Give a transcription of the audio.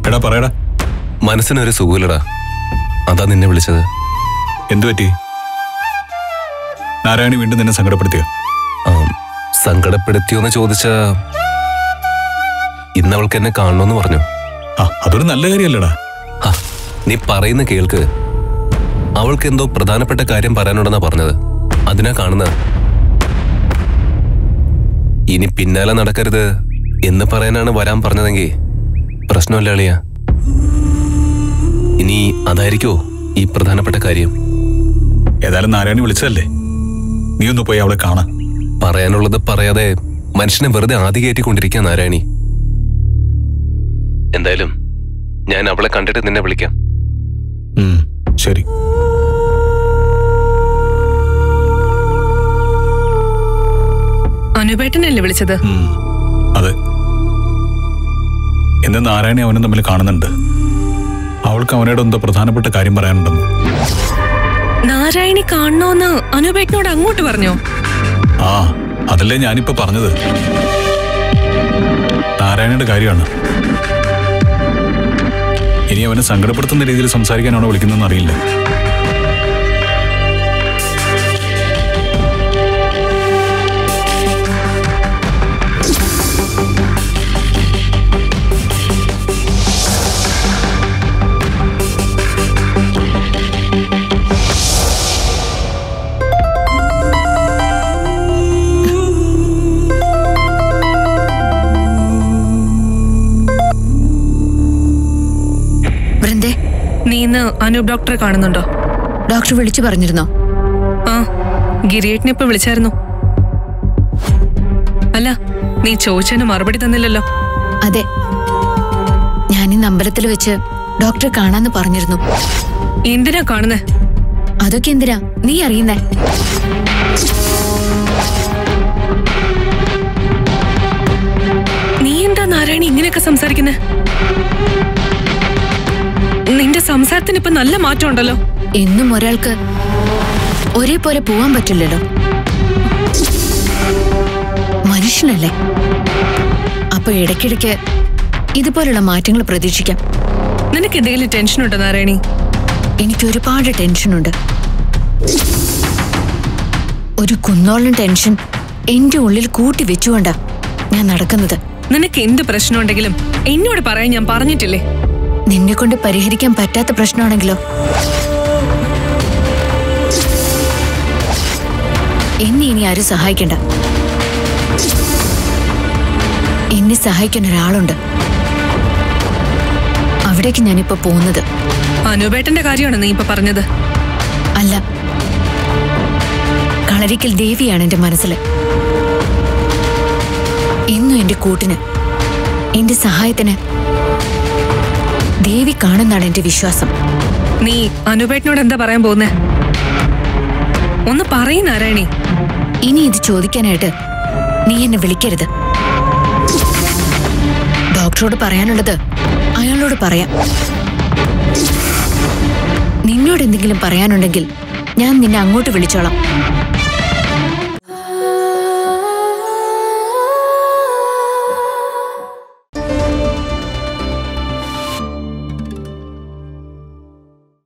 എടാ പറയടാ മനസ്സിനൊരു സുഖമില്ലടാ അതാ നിന്നെ വിളിച്ചത് എന്തു പറ്റി നാരായണി വീണ്ടും നിന്നെ സങ്കടപ്പെടുത്തിയോ ആ, സങ്കടപ്പെടുത്തിയോന്ന് ചോദിച്ച ഇന്ന് അവൾക്ക് എന്നെ കാണണമെന്ന് പറഞ്ഞു ആ അതൊരു നല്ല കാര്യമല്ലടാ ഹ, നീ പറയുന്ന കേൾക്ക് അവൾക്ക് എന്തോ പ്രധാനപ്പെട്ട കാര്യം പറയാനുണ്ടെന്നാ പറഞ്ഞത് അതിനാ കാണുന്നത് ഇനി പിന്നാലെ നടക്കരുത് എന്ന് പറയാനാണ് വരാൻ പറഞ്ഞതെങ്കിൽ പ്രശ്നമല്ല അളിയ ഇനി അതായിരിക്കോ ഈ പ്രധാനപ്പെട്ട കാര്യം ഏതായാലും നാരായണി വിളിച്ചതല്ലേ നീ ഒന്ന് പോയി അവളെ കാണാൻ പറയാനുള്ളത് പറയാതെ മനുഷ്യനെ വെറുതെ ആദ്യ കയറ്റിക്കൊണ്ടിരിക്കുക നാരായണി എന്തായാലും ഞാൻ അവളെ കണ്ടിട്ട് നിന്നെ വിളിക്കാം ഉം, ശരി അനുപേട്ടനല്ലേ വിളിച്ചത് ഉം, അതെ ഇന്ന് നാരായണി അവനും തമ്മിൽ കാണുന്നുണ്ട് അവൾക്ക് അവനോട് എന്തോ പ്രധാനപ്പെട്ട കാര്യം പറയാനുണ്ടെന്ന് നാരായണി കാണണോന്ന് അനുപേട്ടനോട് അങ്ങോട്ട് പറഞ്ഞോ ആ അതല്ലേ ഞാനിപ്പോ പറഞ്ഞത് നാരായണയുടെ കാര്യമാണ് ഇനി അവനെ സങ്കടപ്പെടുത്തുന്ന രീതിയിൽ സംസാരിക്കാനാണോ വിളിക്കുന്നതെന്ന് അറിയില്ല വൃന്ദേ നീ ഇന്ന് അനൂപ് ഡോക്ടറെ കാണുന്നുണ്ടോ ഡോക്ടർ വിളിച്ചു പറഞ്ഞിരുന്നോ ആ ഗിരിയേട്ടനെ ഇപ്പൊ വിളിച്ചായിരുന്നു അല്ല നീ ചോദിച്ചതിന് മറുപടി തന്നില്ലല്ലോ അതെ ഞാൻ ഇന്ന് അമ്പലത്തിൽ വെച്ച് ഡോക്ടറെ കാണാന്ന് പറഞ്ഞിരുന്നു എന്തിനാ കാണുന്നേ അതൊക്കെ എന്തിനാ നീ അറിയുന്നേ നീ എന്താ നാരായണി ഇങ്ങനെയൊക്കെ സംസാരിക്കുന്നേ നിന്റെ സംസാരത്തിന് ഇപ്പൊ നല്ല മാറ്റം ഉണ്ടല്ലോ എന്നും ഒരാൾക്ക് ഒരേപോലെ പോവാൻ പറ്റില്ലല്ലോ മനുഷ്യനല്ലേ അപ്പൊ ഇടയ്ക്കിടയ്ക്ക് ഇതുപോലുള്ള മാറ്റങ്ങൾ പ്രതീക്ഷിക്കാം നിനക്ക് എന്തെങ്കിലും ടെൻഷൻ ഉണ്ടോ നാരായണി എനിക്ക് ഒരുപാട് ടെൻഷനുണ്ട് ഒരു കുന്നോളം ടെൻഷൻ എന്റെ ഉള്ളിൽ കൂട്ടി വെച്ചുകൊണ്ടാ ഞാൻ നടക്കുന്നത് നിനക്ക് എന്ത് പ്രശ്നം ഉണ്ടെങ്കിലും എന്നോട് പറയാൻ ഞാൻ പറഞ്ഞിട്ടില്ലേ നിന്നെ കൊണ്ട് പരിഹരിക്കാൻ പറ്റാത്ത പ്രശ്നമാണെങ്കിലോ എന്നെ ഇനി ആരും സഹായിക്കണ്ട എന്നെ സഹായിക്കാൻ ഒരാളുണ്ട് അവിടേക്ക് ഞാനിപ്പോ പോകുന്നത് അനുപേട്ടന്റെ കാര്യമാണ് നീ ഇപ്പൊ പറഞ്ഞത് അല്ല കളരിക്കൽ ദേവിയാണ് എന്റെ മനസ്സിൽ എന്നും എന്റെ കൂട്ടിന് എന്റെ സഹായത്തിന് ദേവി കാണുന്നാണ് എന്റെ വിശ്വാസം നീ അനുപേട്ടനോട് എന്താ പറയാൻ പോകുന്നേ ഒന്ന് പറയും നാരായണി ഇനി ഇത് ചോദിക്കാനായിട്ട് നീ എന്നെ വിളിക്കരുത് ഡോക്ടറോട് പറയാനുള്ളത് അയാളോട് പറയാം നിന്നോട് എന്തെങ്കിലും പറയാനുണ്ടെങ്കിൽ ഞാൻ നിന്നെ അങ്ങോട്ട് വിളിച്ചോളാം